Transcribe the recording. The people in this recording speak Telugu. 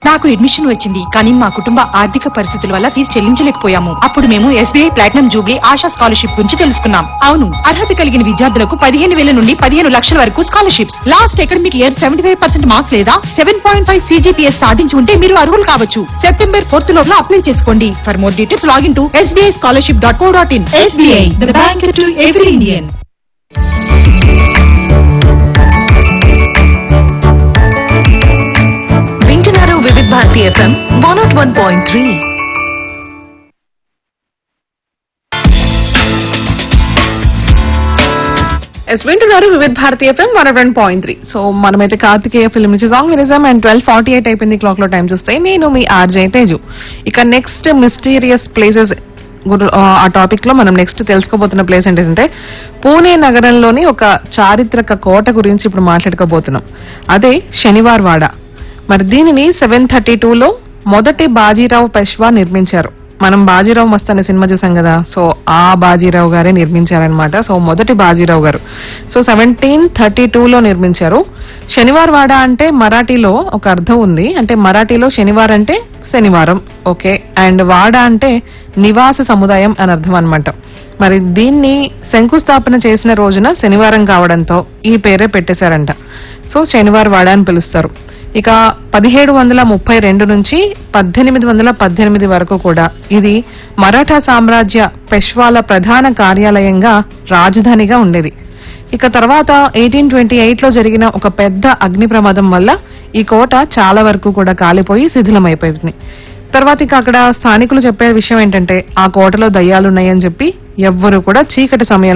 నాకు అడ్మిషన్ వచ్చింది కానీ మా కుటుంబ ఆర్థిక పరిస్థితుల వల్ల ఫీజు చెల్లించలేకపోయాము అప్పుడు మేము SBI platinum jubilee Asha scholarship గురించి తెలుసుకున్నాం అవును అర్హత కలిగిన విద్యార్థులకు పదిహేను వేల నుండి పదిహేను లక్షల వరకు scholarships last academic year seventy five percent marks లేదా సెవెన్ పాయింట్ ఫైవ్ సీజీపీఎస్ సాధించి ఉంటే మీరు అర్హులు కావచ్చు సెప్టెంబర్ ఫోర్త్ లోపల అప్లై చేసుకోండి for more details login to SBI scholarship dot co dot in SBI the bank to every Indian వింటున్నారు Vividh Bharati FM one not one point three ఎస్ వింటున్నారు Vividh Bharati FM one one point three so మనమైతే కార్తికేయ ఫిల్మ్ నుంచి సాంగ్ వినిజం అండ్ ట్వెల్వ్ ఫార్టీ ఎయిట్ అయిపోయింది క్లాక్ లో టైం చూస్తే నేను మీ ఆర్జే తేజు ఇక నెక్స్ట్ మిస్టీరియస్ ప్లేసెస్ ఆ టాపిక్ లో మనం నెక్స్ట్ తెలుసుకోబోతున్న ప్లేస్ ఏంటంటే పూణే నగరంలోని ఒక చారిత్రక కోట గురించి ఇప్పుడు మాట్లాడుకోబోతున్నాం అదే శనివార్ వాడ మరి దీనిని సెవెన్ థర్టీ లో మొదటి బాజీరావు పెష్వా నిర్మించారు మనం బాజీరావు మస్త్ అనే సినిమా చూసాం కదా సో ఆ బాజీరావు గారే నిర్మించారనమాట సో మొదటి బాజీరావు గారు సో సెవెంటీన్ థర్టీ లో నిర్మించారు శనివార్ వాడ అంటే మరాఠీలో ఒక అర్థం ఉంది అంటే మరాఠీలో శనివారం అంటే శనివారం ఓకే అండ్ వాడ అంటే నివాస సముదాయం అని అర్థం అన్నమాట మరి దీన్ని శంకుస్థాపన చేసిన రోజున శనివారం కావడంతో ఈ పేరే పెట్టేశారంట సో శనివార్ వాడ అని పిలుస్తారు ఇక పదిహేడు వందల ముప్పై రెండు నుంచి పద్దెనిమిది వందల పద్దెనిమిది వరకు కూడా ఇది మరాఠా సామ్రాజ్య పెష్వాల ప్రధాన కార్యాలయంగా రాజధానిగా ఉండేది ఇక తర్వాత ఎయిటీన్ ట్వంటీ ఎయిట్ లో జరిగిన ఒక పెద్ద అగ్ని ప్రమాదం వల్ల ఈ కోట చాలా వరకు కూడా కాలిపోయి శిథిలమైపోయింది తర్వాత ఇక అక్కడ స్థానికులు చెప్పే విషయం ఏంటంటే ఆ కోటలో దయ్యాలున్నాయని చెప్పి ఎవ్వరు కూడా చీకటి సమయంలో